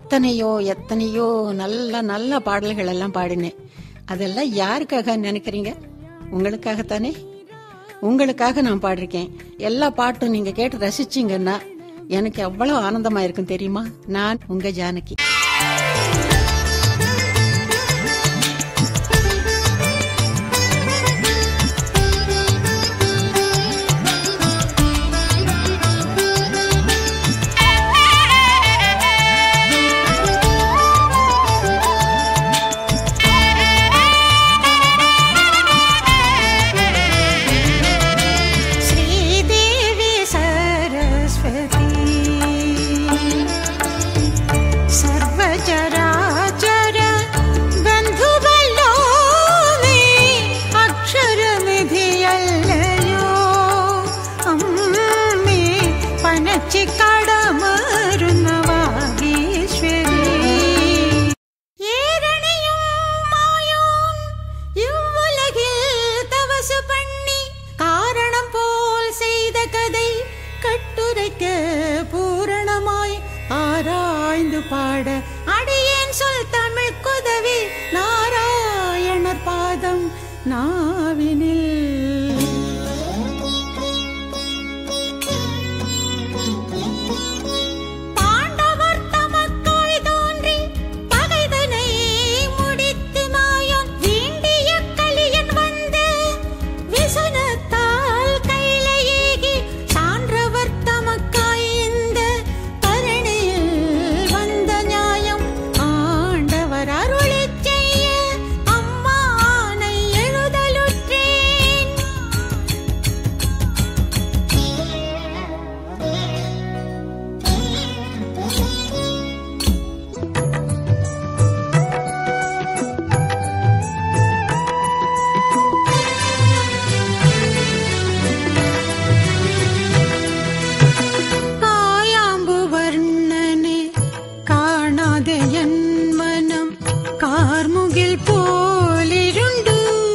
எத்தனையோ எத்தனையோ நல்ல நல்ல பாடல்கள் எல்லாம் பாடினேன் அதெல்லாம் யாருக்காக நினைக்கிறீங்க உங்களுக்காகத்தானே உங்களுக்காக நான் பாடிருக்கேன் எல்லா பாட்டும் நீங்க கேட்டு ரசிச்சீங்கன்னா எனக்கு எவ்வளவு ஆனந்தமா இருக்கும் தெரியுமா நான் உங்க ஜானகி श्रीदेवी सरस्वती सर्वचराचर बन्धुबलो मे अक्षरनिधियल्लयो अम्मे பனச்சிக்கடமருணவாகீஸ்வரி ஏரணியும் மாயோன் இவ்வுலகில் தவசு பண்ணி காரணம் போல் செய்த கதை கட்டுரைக்க பூரணமாய் ஆராய்ந்து பாட அடியேன் சொல் தமிழ் குதவி நாராயணர் பாதம் நாவினில் பாண்டவர் தமக்காய் தோன்றி பகைதனை முடித்து மாயோன் வேண்டிய கலியன் வந்து விசனத்தால் கையிலேகி சான்றவர் தமக்காய் இந்த தரணியில் வந்த நியாயம் ஆண்டவர் அருளிச் செய்ய அம்மானை எழுதலுற்றேன் காயாம்பு வர்ணனே காணாத என் மனம் கார்முகில் போலிருண்டு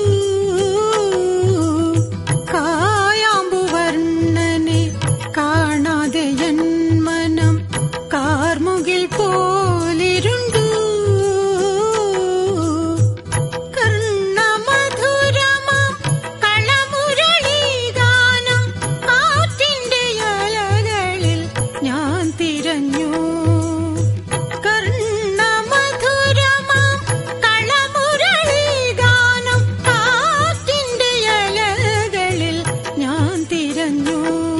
காயாம்பு வர்ணனே காணாத என் மனம் கார்முகில் போலிருண்டு കർണ മധുരമാം കളമുരളി ഗാനം കാറ്റിന്റെ അലകളിൽ ഞാൻ തിരഞ്ഞു കർണ മധുരമാം കളമുരളി ഗാനം കാറ്റിന്റെ അലകളിൽ ഞാൻ തിരഞ്ഞു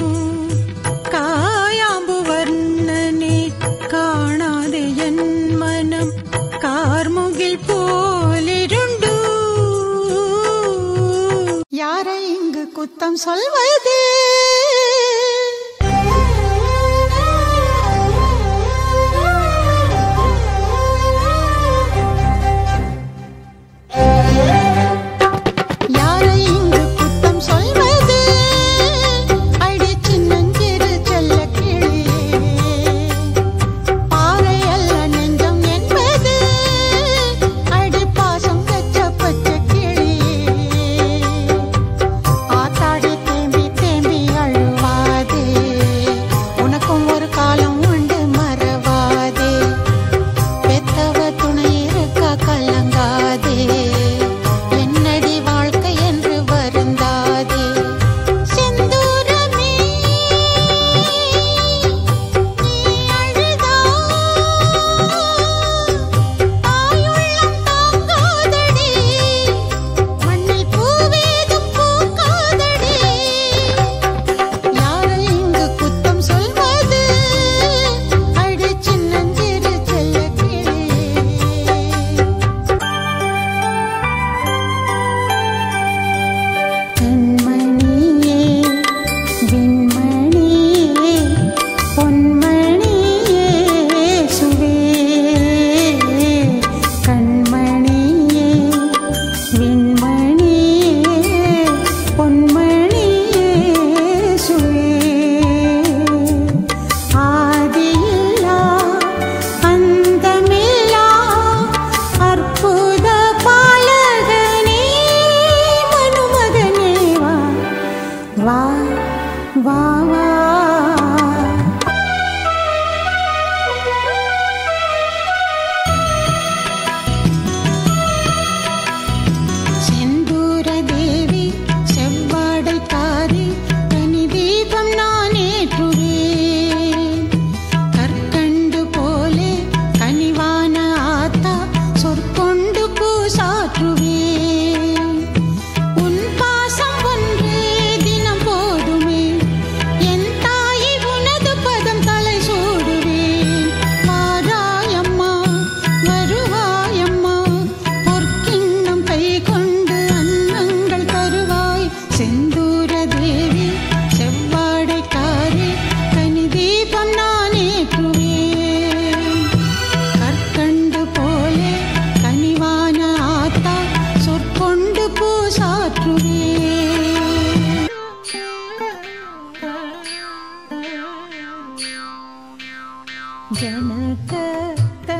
കായാമ്പു വർണ്ണനെ കാണാതെ എൻ മനം കാർമുകിൽ போலிருண்டு யாரை இங்கு குத்தம் சொல்வது யாரை இங்கு குத்தம் சொல்வது அடி சின்னஞ்சிறு செல்ல கிளியே பாறை அல்ல நெஞ்சம் என்பது அடி பாசம் கச்ச பச்சை கிளியே ஆத்தாடி தேம்பி தேம்பி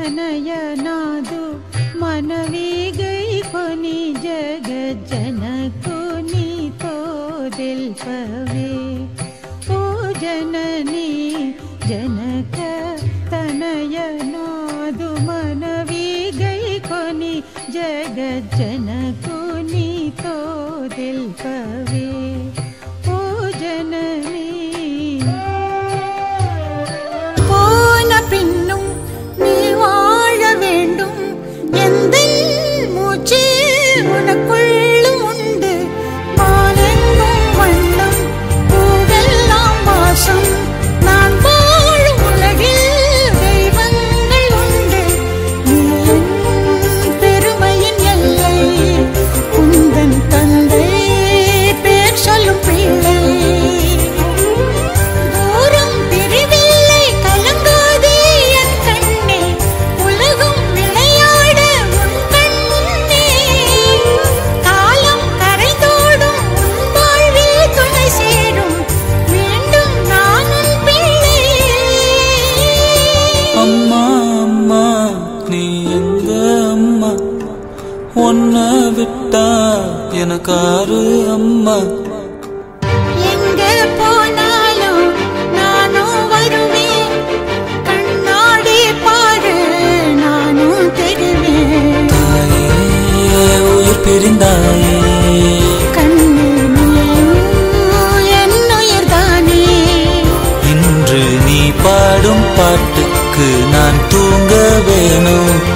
తనయనాదు మనవిగై కొని జగజ్జనకు నీతో తెల్పవే ఓ జనని జనక తనయనాదు మనవిగై కొని జగజ్జనకు నీతో తెల్పవే ఓ జనని போன பின்னும் நீ வாழ வேண்டும் எந்த மூச்சு உனக்குள்ளும் உண்டு பாலெங்கும் வண்ணம் பூவெல்லாம் வாசம் நான் வாழும் உலகில் தெய்வங்கள் உண்டு நீ என் பெருமையின் எல்லை குந்தன் தந்தை பேர் சொல்லும் பிள்ளை தூரம் பிரிவில்லை கலங்காதே என் கண்ணே உலகம் விளையாட உன் கண்ணே காலம் கரைதோடும் உன் வாழ்வில் துணை சேரும் மீண்டும் நான் உன் பிள்ளை அம்மா அம்மா நீ எங்க அம்மா உன்னை விட்டா எனக்காரு அம்மா எங்க போனாலும் நானும் வருவேன் கண்ணாடி பாரு நானும் தெரிவேன் தாயே உயிர் பிரிந்தாயே கண்ணு நீயும் என் உயிர்தானே இன்று நீ பாடும் பாட்டுக்கு நான் தூங்க வேணும்